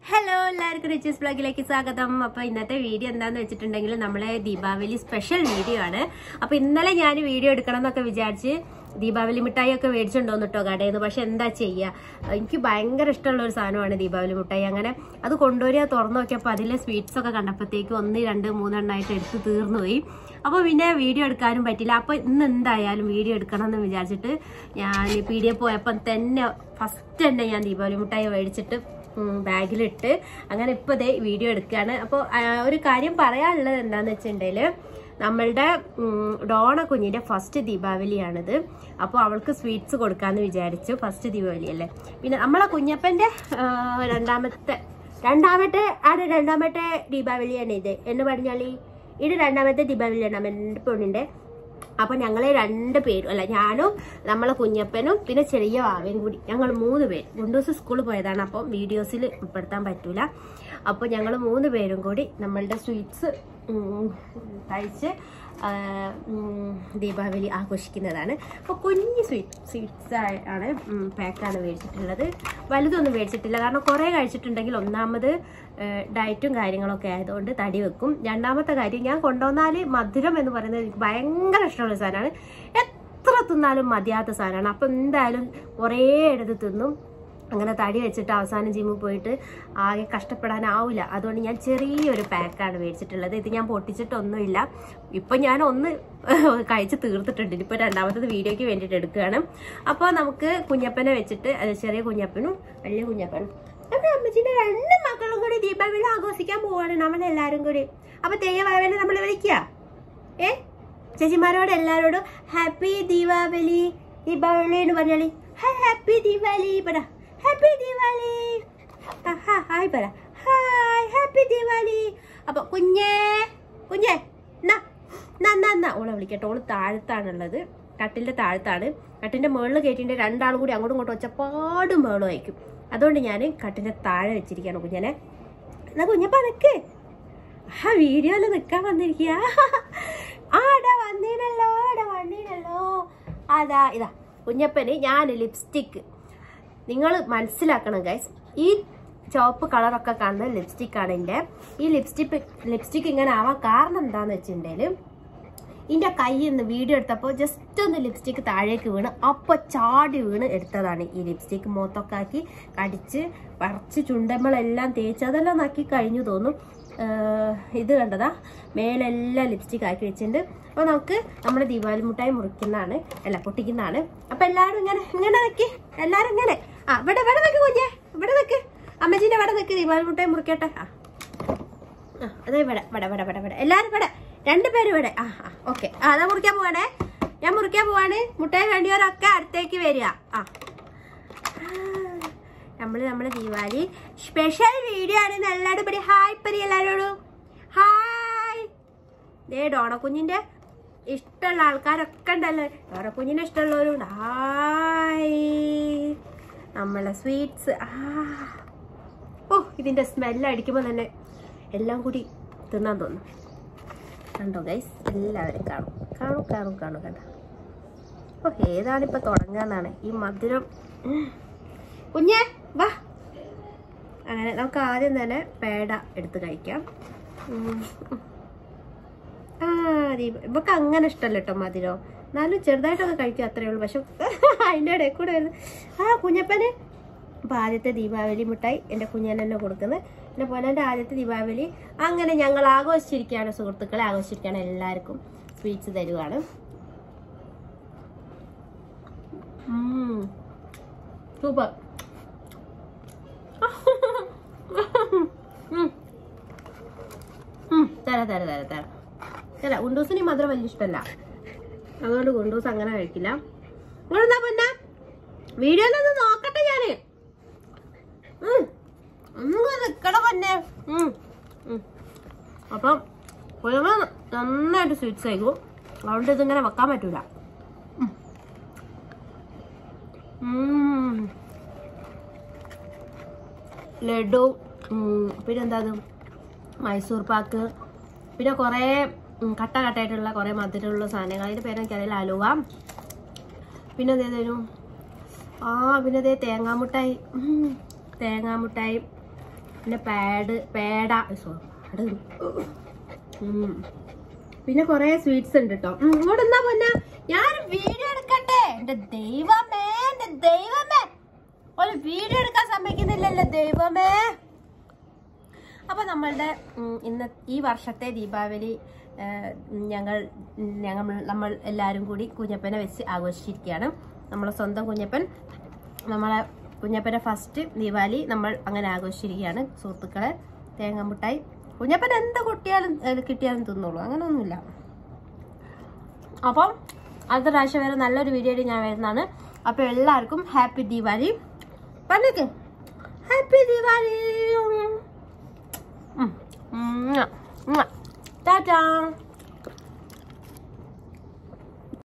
Hello എല്ലാവർക്കും riches ബ്ലോഗിലേക്ക് സ്വാഗതം അപ്പൊ ഇന്നത്തെ വീഡിയോ എന്താന്ന് വെച്ചിട്ടുണ്ടെങ്കിൽ നമ്മളെ ദീപാവലി സ്പെഷ്യൽ വീഡിയോ ആണ് അപ്പൊ ഇന്നലെ ഞാൻ വീഡിയോ എടുക്കണം എന്നൊക്കെ വിചാരിച്ച് ദീപാവലി മിഠായി ഒക്കെ മേടിച്ചിട്ടുണ്ടോന്ന് കേട്ടോ കടയിൽ നിന്ന് പക്ഷെ എന്താ ചെയ്യുക എനിക്ക് ഭയങ്കര ഇഷ്ടമുള്ള ഒരു സാധനമാണ് ദീപാവലി മിഠായി അങ്ങനെ അത് കൊണ്ടുവരിക തുറന്നു നോക്കിയപ്പോൾ അതിലെ സ്വീറ്റ്സ് ഒക്കെ കണ്ടപ്പോഴത്തേക്ക് ഒന്ന് രണ്ട് മൂന്നെണ്ണമായിട്ട് എടുത്ത് തീർന്നു പോയി അപ്പോൾ പിന്നെ വീഡിയോ എടുക്കാനും പറ്റില്ല അപ്പോൾ ഇന്ന് എന്തായാലും വീഡിയോ എടുക്കണം എന്ന് വിചാരിച്ചിട്ട് ഞാൻ പി ഡി എഫ് പോയപ്പോൾ തന്നെ ഫസ്റ്റ് തന്നെ ഞാൻ ദീപാവലി മിഠായി മേടിച്ചിട്ട് ഉം, ബാഗിലിട്ട് അങ്ങനെ ഇപ്പോൾ ദേ വീഡിയോ എടുക്കുകയാണ് അപ്പോൾ ഒരു കാര്യം പറയാനുള്ളത് എന്താന്ന് വെച്ചിട്ടുണ്ടെങ്കിൽ നമ്മളുടെ ഉം, ഡോണ കുഞ്ഞിന്റെ ഫസ്റ്റ് ദീപാവലിയാണിത് അപ്പോൾ അവൾക്ക് സ്വീറ്റ്സ് കൊടുക്കാന്ന് വിചാരിച്ചു ഫസ്റ്റ് ദീപാവലി അല്ലേ പിന്നെ നമ്മളെ കുഞ്ഞപ്പന്റെ ആ, രണ്ടാമത്തെ രണ്ടാമത്തെ ആണ് രണ്ടാമത്തെ ദീപാവലിയാണ് ഇത് എന്ന് പറഞ്ഞാൽ ഇത് രണ്ടാമത്തെ ദീപാവലിയാണ് എൻ്റെ പെണ്ണിന്റെ അപ്പൊ ഞങ്ങളെ രണ്ട് പേരും അല്ല ഞാനും നമ്മളെ കുഞ്ഞപ്പനും പിന്നെ ചെറിയ വാവയും കൂടി ഞങ്ങൾ മൂന്ന് പേര് രണ്ടു ദിവസം സ്കൂളിൽ പോയതാണ് അപ്പം വീഡിയോസിൽ ഉൾപ്പെടുത്താൻ പറ്റൂല അപ്പോൾ ഞങ്ങൾ മൂന്ന് പേരും കൂടി നമ്മളുടെ സ്വീറ്റ്സ് കഴിച്ച് ആ, ഉം, ദീപാവലി ആഘോഷിക്കുന്നതാണ് അപ്പോൾ കുഞ്ഞ് സ്വീറ്റ് സ്വീറ്റ്സ് ആണ് പാക്കാണ് മേടിച്ചിട്ടുള്ളത് വലുതൊന്നും മേടിച്ചിട്ടില്ല കാരണം കുറേ കഴിച്ചിട്ടുണ്ടെങ്കിൽ ഒന്നാമത് ഡയറ്റും കാര്യങ്ങളൊക്കെ ആയതുകൊണ്ട് തടി വെക്കും രണ്ടാമത്തെ കാര്യം ഞാൻ കൊണ്ടുവന്നാൽ മധുരം എന്ന് പറയുന്നത് എനിക്ക് ഭയങ്കര ഇഷ്ടമുള്ള സാധനമാണ് എത്ര തിന്നാലും മതിയാത്ത സാധനമാണ് അപ്പം എന്തായാലും കുറേ എടുത്ത് തിന്നും അങ്ങനെ തടി വെച്ചിട്ട് അവസാനം ജിമ്മിൽ പോയിട്ട് ആകെ കഷ്ടപ്പെടാനാവില്ല അതുകൊണ്ട് ഞാൻ ചെറിയൊരു പാക്കാണ് മേടിച്ചിട്ടുള്ളത് ഇത് ഞാൻ പൊട്ടിച്ചിട്ടൊന്നുമില്ല ഇപ്പം ഞാൻ ഒന്ന് കഴിച്ച് തീർത്തിട്ടുണ്ട് ഇപ്പം രണ്ടാമത്തത് വീഡിയോയ്ക്ക് വേണ്ടിയിട്ട് എടുക്കുകയാണ് അപ്പോൾ നമുക്ക് കുഞ്ഞപ്പനെ വെച്ചിട്ട് അത് ചെറിയ കുഞ്ഞപ്പനും വലിയ കുഞ്ഞപ്പനും നമ്മുടെ അമ്മച്ചിന്റെ രണ്ട് മക്കളും കൂടി ദീപാവലി ആഘോഷിക്കാൻ പോവാണ് നമ്മളെല്ലാവരും കൂടി അപ്പൊ തെയ്യവാവനെ നമ്മൾ വിളിക്കുക ഏ ചേച്ചിമാരോട് എല്ലാരോടും ഹാപ്പി ദീപാവലി ദീപാവലി എന്ന് പറഞ്ഞാലി ഹാപ്പി ദീപാവലി പറ ഹാപ്പി ദീപാവലി ഹായ് പറ ഹായ് ഹാപ്പി ദീപാവലി അപ്പൊ കുഞ്ഞേ കുഞ്ഞേ നാ നാ നാ നാ ഓളെ വിളിക്കട്ടെ ഓള് താഴത്താണുള്ളത് കട്ടിലിന്റെ താഴത്താണ് കട്ടിന്റെ മുകളിൽ കയറ്റിന്റെ രണ്ടാളും കൂടി അങ്ങോട്ടും ഇങ്ങോട്ടും ഒച്ചപ്പാടും മേളും അയക്കും അതുകൊണ്ട് ഞാൻ കട്ടിന്റെ താഴെ വെച്ചിരിക്കുകയാണ് കുഞ്ഞനെ എന്നാ കുഞ്ഞപ്പ നിക്ക് ആ വീഡിയോയിൽ നിൽക്കാൻ വന്നിരിക്കുക ആടാ വന്നീനല്ലോ ആടാ വന്നീനല്ലോ അതാ ഇതാ കുഞ്ഞപ്പന് ഞാൻ ലിപ്സ്റ്റിക്ക് നിങ്ങൾ മനസ്സിലാക്കണം ഗൈസ് ഈ ചുവപ്പ് കളറൊക്കെ കാണുന്ന ലിപ്സ്റ്റിക് ആണ് എൻ്റെ ഈ ലിപ്സ്റ്റിക് ലിപ്സ്റ്റിക് ഇങ്ങനെ ആവാൻ കാരണം എന്താന്ന് വെച്ചിട്ടുണ്ടെങ്കിൽ ഇതിന്റെ കയ്യിൽ നിന്ന് വീഡിയോ എടുത്തപ്പോൾ ജസ്റ്റ് ഒന്ന് ലിപ്സ്റ്റിക് താഴേക്ക് വീണ് അപ്പൊ ചാടി വീണ് എടുത്തതാണ് ഈ ലിപ്സ്റ്റിക് മുഖത്തൊക്കെ ആക്കി കടിച്ച് പറിച്ച് ചുണ്ടമ്മളെല്ലാം തേച്ച് അതെല്ലാം നാക്കി കഴിഞ്ഞു തോന്നും ആഹ് ഇത് കണ്ടതാ മേലെല്ലാം ലിപ്സ്റ്റിക് ആക്കി വെച്ചിട്ടുണ്ട് അപ്പൊ നമുക്ക് നമ്മുടെ ദീപാവലി മുട്ടായി മുറിക്കുന്നതാണ് അല്ല പൊട്ടിക്കുന്നതാണ് അപ്പൊ എല്ലാരും ഇങ്ങനെ ഇങ്ങനെ നിക്ക് എല്ലാരും ഇങ്ങനെ ആ ഇവിടെ ഇവിടെ നിക്ക് കുഞ്ഞെ ഇവിടെ നിക്ക് അമ്മച്ചീന്റെ ഇവിടെ നിക്ക് ദീപാവലി മുട്ടായി മുറിക്കട്ടെ ആ ആ, അതെ ഇവിടെ ഇവിടെ ഇവിടെ ഇവിടെ ഇവിടെ എല്ലാരും ഇവിടെ രണ്ടുപേരും ഇവിടെ ആ ആ ഓക്കെ ആ അതാ മുറിക്കാൻ പോവാണേ ഞാൻ മുറിക്കാൻ പോവാണ് മുട്ടായി വേണ്ടിയവരൊക്കെ അടുത്തേക്ക് വരിക ആ നമ്മൾ നമ്മുടെ ദീപാവലി സ്പെഷ്യൽ വീഡിയോ ആണ് എല്ലാവരും പരി ഹായ് പരി എല്ലാവരോടും ഹായ് ദേ ഡോണക്കുഞ്ഞിന്റെ ഇഷ്ടമുള്ള ആൾക്കാരൊക്കെ ഉണ്ടല്ലോ ഡോണക്കുഞ്ഞിനെ ഇഷ്ടമുള്ളവരുണ്ട് ഹായ് നമ്മളെ സ്വീറ്റ്സ് ആ ഓ ഇതിന്റെ സ്മെല്ല് അടിക്കുമ്പോൾ തന്നെ എല്ലാം കൂടി തിന്നാൻ തോന്നും കണ്ടോ ഗൈസ് എല്ലാവരും കാണും കാണും കാണും കാണും കണ്ട ഓ ഏതാണിപ്പോൾ തുടങ്ങാന്നാണ് ഈ മധുരം ഉം. കുഞ്ഞേ വാ അങ്ങനെ നമുക്ക് ആദ്യം തന്നെ പേട എടുത്ത് കഴിക്കാം ഉം. ആ ദീപ ഇവക്ക് അങ്ങനെ ഇഷ്ടമല്ല കേട്ടോ മധുരം എന്നാലും ചെറുതായിട്ടൊക്കെ കഴിക്കും അത്രേ ഉള്ളൂ പക്ഷെ അതിൻ്റെ ഇടയിൽ കൂടെ വരുന്നു ആ കുഞ്ഞപ്പന് അപ്പോൾ ആദ്യത്തെ ദീപാവലി മിഠായി എൻ്റെ കുഞ്ഞൻ തന്നെ കൊടുക്കുന്നത് എൻ്റെ പോലെ ആദ്യത്തെ ദീപാവലി അങ്ങനെ ഞങ്ങൾ ആഘോഷിച്ചിരിക്കുകയാണ് സുഹൃത്തുക്കളെ ആഘോഷിച്ചിരിക്കുകയാണ് എല്ലാവർക്കും സ്വീറ്റ്സ് തരുവാണ് സൂപ്പർ തരാം തരാം തരാം തരാം തരാം ഉണ്ടൂസിന് ഈ മധുരം വലിയ ഇഷ്ടമല്ല അതുകൊണ്ട് കുണ്ടൂസ് അങ്ങനെ കഴിക്കില്ല നിങ്ങളെന്താ പിന്നെ വീഡിയോയിലൊന്ന് നോക്കട്ടെ ഞാന് ഉം. ഒന്നും നിക്കട തന്നെ ഉം. ഉം. അപ്പം കുഴമ നന്നായിട്ട് സ്വീറ്റ്സ് കഴിക്കും അതുകൊണ്ട് ഇതിങ്ങനെ വെക്കാൻ പറ്റൂല ഉം. ഉം. ലഡു ഉം, പിന്നെന്താ അത് മൈസൂർ പാക്ക് പിന്നെ കുറേ ഉം, കട്ട കട്ടയായിട്ടുള്ള കുറേ മധുരമുള്ള സാധനങ്ങൾ അതിൻ്റെ പേരെനിക്കറിയില്ല അലുവ പിന്നെ എന്തേലും ആ പിന്നെ അതേ തേങ്ങാമുട്ടായി ഉം, തേങ്ങാമുട്ടായി പിന്നെ പാഡ് പേട സോറി പാഡ് ഉം. പിന്നെ കൊറേ സ്വീറ്റ്സ് ഉണ്ട് കേട്ടോ ഇങ്ങോട്ട് എന്നാ പൊന്ന ഞാൻ വീഡിയോ എടുക്കട്ടെ എന്റെ ദൈവമേ എന്റെ ദൈവമേ ഒരു വീഡിയോ എടുക്കാൻ സമ്മതിക്കുന്നില്ലല്ലോ ദൈവമേ അപ്പൊ നമ്മളുടെ ഉം, ഇന്ന് ഈ വർഷത്തെ ദീപാവലി ആ, ഞങ്ങൾ ഉം, ഞങ്ങൾ നമ്മൾ എല്ലാവരും കൂടി കുഞ്ഞപ്പനെ വെച്ച് ആഘോഷിച്ചിരിക്കുകയാണ് നമ്മളെ സ്വന്തം കുഞ്ഞപ്പൻ നമ്മളെ കുഞ്ഞപ്പന്റെ ഫസ്റ്റ് ദീപാവലി നമ്മൾ അങ്ങനെ ആഘോഷിച്ചിരിക്കുകയാണ് സുഹൃത്തുക്കളെ തേങ്ങാമുട്ടായി കുഞ്ഞപ്പൻ എന്ത് കുട്ടിയാലും ഏ, കിട്ടിയാലും തിന്നോളൂ അങ്ങനെയൊന്നുമില്ല അപ്പം അടുത്ത പ്രാവശ്യം വരെ നല്ലൊരു വീഡിയോ ആയിട്ട് ഞാൻ വരുന്നതാണ് അപ്പൊ എല്ലാവർക്കും ഹാപ്പി ദീപാവലി പറഞ്ഞേക്ക് ഹാപ്പി ദീപാവലി ടാറ്റാ